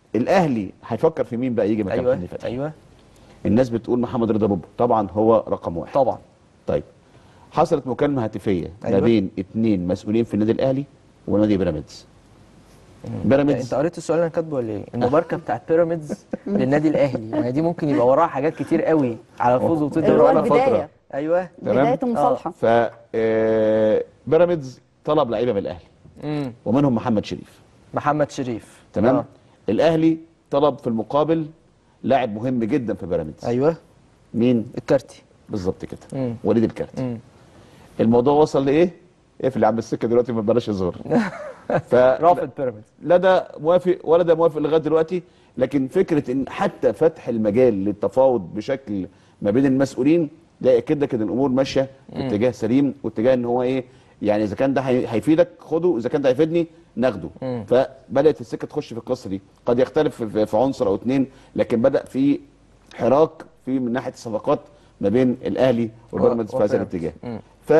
الاهلي هيفكر في مين بقى يجي مكان ايوه حمدي فتحي ايوه الناس بتقول محمد رضا بوبو طبعا هو رقم واحد طبعا طيب حصلت مكالمه هاتفيه ما أيوة. بين اثنين مسؤولين في النادي الاهلي ونادي بيراميدز انت بيراميدز قريت السؤال اللي انا كاتبه ولا ايه؟ المباركه بتاعت بيراميدز للنادي الاهلي ما هي دي ممكن يبقى وراها حاجات كتير قوي على الفوز وبطوله اللي هو دوري الابطال البداية. ايوه بدايه المصالحه ف آه، بيراميدز طلب لعيبه من الاهلي امم ومنهم محمد شريف محمد شريف تمام آه. الاهلي طلب في المقابل لاعب مهم جدا في بيراميدز ايوه مين الكارتي بالظبط كده مم. وليد الكارتي مم. الموضوع وصل لايه اقفل يا عم السكه دلوقتي ما بلاش هزار ف رافض بيراميدز لا ده موافق ولا ده موافق لغايه دلوقتي لكن فكره ان حتى فتح المجال للتفاوض بشكل ما بين المسؤولين ده ياكد لك ان الامور ماشيه في اتجاه سليم واتجاه ان هو ايه يعني اذا كان ده هي- هيفيدك خده اذا كان ده هيفيدني ناخده مم. فبدات السكه تخش في القصه دي قد يختلف في- في عنصر او اتنين لكن بدا في حراك في من ناحيه الصفقات ما بين الاهلي وبيراميدز في هذا وبيراميدز. الاتجاه مم.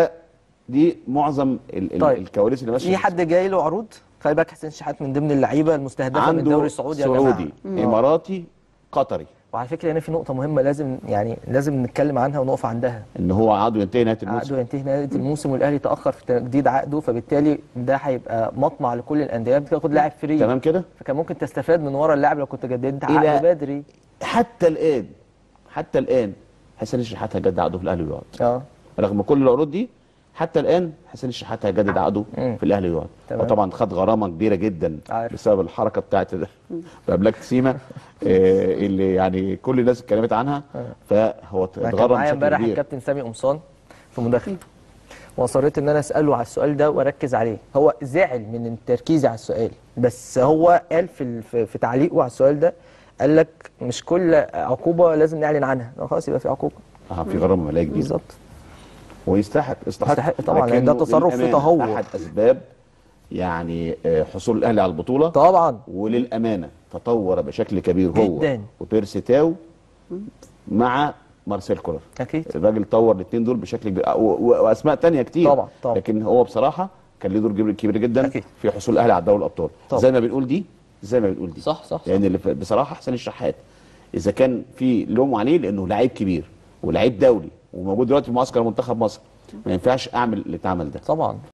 فدي معظم ال- ال- طيب. الكواليس اللي ماشيه في حد جاي له عروض خلي بالك حسين شحات من ضمن اللعيبه المستهدفه من عنده الدوري السعودي يا جماعة. سعودي اماراتي قطري وعلى فكره هنا في نقطه مهمه لازم يعني لازم نتكلم عنها ونقف عندها ان هو عقده ينتهي نهايه الموسم عقده ينتهي نهايه الموسم والاهلي تاخر في تجديد عقده فبالتالي ده هيبقى مطمع لكل الانديه بتاخد لاعب فري تمام كده فكان ممكن تستفاد من ورا اللاعب لو كنت جددت إلى- عقد بدري حتى الان حتى الان حسين الشحات هيجدد عقده في الاهلي ويقعد اه رغم كل العروض دي حتى الان حسين الشحات هيجدد عقده مم. في الاهلي ويقعد تمام. وطبعا خد غرامه كبيره جدا عارف. بسبب الحركه بتاعت ده باملاك سيما آه، اللي يعني كل الناس اتكلمت عنها فهو انا كان اتغرم معايا بشكل امبارح كبير الكابتن سامي قمصان في مداخله واصريت ان انا اساله على السؤال ده واركز عليه هو زعل من تركيزي على السؤال بس هو قال في ال- في في تعليقه على السؤال ده قال لك مش كل عقوبه لازم نعلن عنها لا خلاص يبقى في عقوبه اه في غرامه ماليه كبيره بالظبط ويستحق يستحق يستحق طبعاً، لأن ده لكنه تصرف فيه للأمانة تهور. احد اسباب يعني آه، حصول الاهلي على البطوله طبعا وللامانه تطور بشكل كبير هو جداً. وبيرسي تاو مع مارسيل كولر اكيد الراجل طور الاثنين دول بشكل كبير و- و- واسماء تانية كتير طبعاً، طبعاً. لكن هو بصراحه كان له دور كبير- كبير جدا أكيد. في حصول الاهلي على دوري الابطال طبعاً. زي ما بنقول دي زي ما بنقول دي صح، صح، صح. لان اللي ف- بصراحه حسين الشحات اذا كان في لوم عليه لانه لعيب كبير ولعيب دولي وموجود دلوقتي في معسكر منتخب مصر ما ينفعش اعمل اللي اتعمل ده طبعا